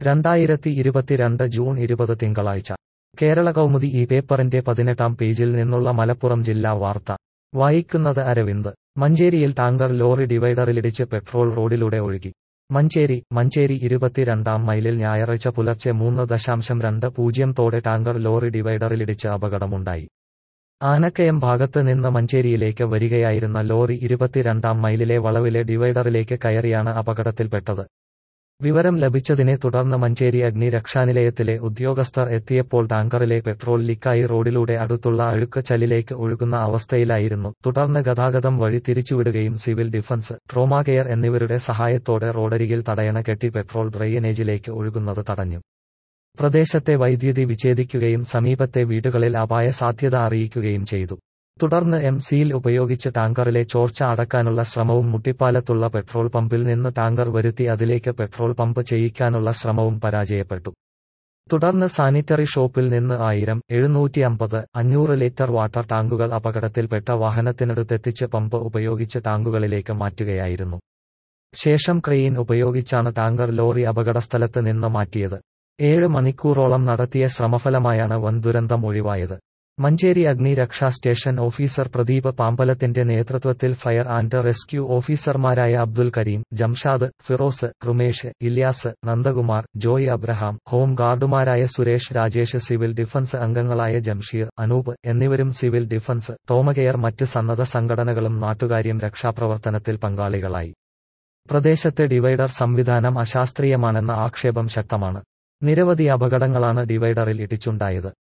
രണ്ടായിരത്തി ഇരുപത്തിരണ്ട് ജൂൺ ഇരുപത് തിങ്കളാഴ്ച കേരള കൗമുദി ഈ പേപ്പറിന്റെ പതിനെട്ടാം പേജിൽ നിന്നുള്ള മലപ്പുറം ജില്ലാ വാർത്ത വായിക്കുന്നത് അരവിന്ദ് മഞ്ചേരിയിൽ ടാങ്കർ ലോറി ഡിവൈഡറിലിടിച്ച് പെട്രോൾ റോഡിലൂടെ ഒഴുകി മഞ്ചേരി മഞ്ചേരി ഇരുപത്തിരണ്ടാം മൈലിൽ ഞായറാഴ്ച പുലർച്ചെ മൂന്ന് ദശാംശം രണ്ട് പൂജ്യം തോടെ ടാങ്കർ ലോറി ഡിവൈഡറിലിടിച്ച് അപകടമുണ്ടായി ആനക്കയം ഭാഗത്ത് നിന്ന് മഞ്ചേരിയിലേക്ക് വരികയായിരുന്ന ലോറി ഇരുപത്തിരണ്ടാം മൈലിലെ വളവിലെ ഡിവൈഡറിലേക്ക് കയറിയാണ് അപകടത്തിൽപ്പെട്ടത് വിവരം ലഭിച്ചതിനെ തുടർന്ന് മഞ്ചേരി അഗ്നി രക്ഷാനിലയത്തിലെ ഉദ്യോഗസ്ഥർ എത്തിയപ്പോൾ ടാങ്കറിലെ പെട്രോൾ ലീക്കായി റോഡിലൂടെ അടുത്തുള്ള അഴുക്ക് ചലിലേക്ക് ഒഴുകുന്ന അവസ്ഥയിലായിരുന്നു തുടർന്ന് ഗതാഗതം വഴി തിരിച്ചുവിടുകയും സിവിൽ ഡിഫൻസ് ട്രോമാ കെയർ എന്നിവരുടെ സഹായത്തോടെ റോഡരികിൽ തടയണ കെട്ടി പെട്രോൾ ഡ്രെയിനേജിലേക്ക് ഒഴുകുന്നത് തടഞ്ഞു പ്രദേശത്തെ വൈദ്യുതി വിച്ഛേദിക്കുകയും സമീപത്തെ വീടുകളിൽ അപായ സാധ്യത അറിയിക്കുകയും ചെയ്തു തുടർന്ന് എം സീൽ ഉപയോഗിച്ച് ടാങ്കറിലെ ചോർച്ച അടക്കാനുള്ള ശ്രമവും മുട്ടിപ്പാലത്തുള്ള പെട്രോൾ പമ്പിൽ നിന്ന് ടാങ്കർ വരുത്തി അതിലേക്ക് പെട്രോൾ പമ്പ് ചെയ്യിക്കാനുള്ള ശ്രമവും പരാജയപ്പെട്ടു തുടർന്ന് സാനിറ്ററി ഷോപ്പിൽ നിന്ന് ആയിരം എഴുന്നൂറ്റി അമ്പത് അഞ്ഞൂറ് ലിറ്റർ വാട്ടർ ടാങ്കുകൾ അപകടത്തിൽപ്പെട്ട വാഹനത്തിനടുത്തെത്തിച്ച് പമ്പ് ഉപയോഗിച്ച് ടാങ്കുകളിലേക്ക് മാറ്റുകയായിരുന്നു ശേഷം ക്രെയിൻ ഉപയോഗിച്ചാണ് ടാങ്കർ ലോറി അപകടസ്ഥലത്ത് നിന്ന് മാറ്റിയത് ഏഴ് മണിക്കൂറോളം നടത്തിയ ശ്രമഫലമായാണ് വൻ ദുരന്തം ഒഴിവായത് മഞ്ചേരി അഗ്നി രക്ഷാ സ്റ്റേഷൻ ഓഫീസർ പ്രദീപ് പാമ്പലത്തിന്റെ നേതൃത്വത്തിൽ ഫയർ ആൻഡ് റെസ്ക്യൂ ഓഫീസർമാരായ Abdul Karim Jamshad Firoz Rumesh Ilyas Nandakumar Joy Abraham home ഗാർഡുമാരായ സുരേഷ് രാജേഷ് സിവിൽ ഡിഫൻസ് അംഗങ്ങളായ ജംഷീർ അനൂപ് എന്നിവരും സിവിൽ ഡിഫൻസ് ടോമകെയർ മറ്റ് സന്നദ്ധ സംഘടനകളും നാട്ടുകാര്യം രക്ഷാപ്രവർത്തനത്തിൽ പങ്കാളികളായി പ്രദേശത്തെ ഡിവൈഡർ സംവിധാനം അശാസ്ത്രീയമാണെന്ന ആക്ഷേപം ശക്തമാണ് നിരവധി അപകടങ്ങളാണ് ഡിവൈഡറിൽ ഇടിച്ചുണ്ടായത്